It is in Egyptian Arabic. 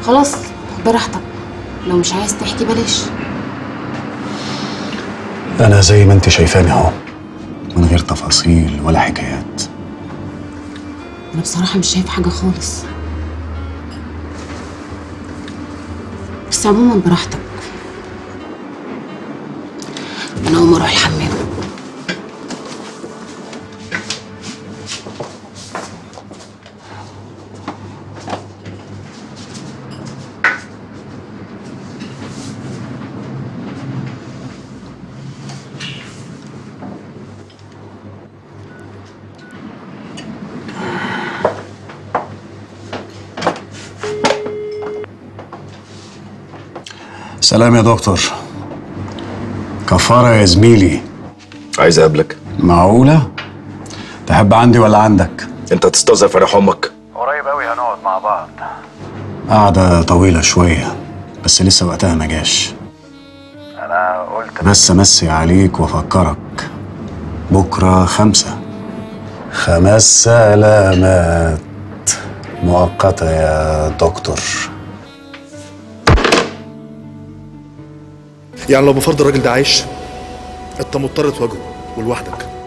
خلاص براحتك لو مش عايز تحكي بلاش انا زي ما انت شايفاني اهو من غير تفاصيل ولا حكايات انا بصراحه مش شايف حاجه خالص بس عموما براحتك انا هقوم اروح الحمام سلام يا دكتور كفارة يا زميلي عايز اقابلك معقولة؟ تحب عندي ولا عندك؟ انت تستظرف فرح امك قريب قوي هنقعد مع بعض قعدة طويلة شوية بس لسه وقتها ما جاش أنا قلت بس أمسي عليك وأفكرك بكرة خمسة خمس سلامات مؤقتة يا دكتور يعني لو بفرض الراجل ده عايش انت مضطر تواجهه ولوحدك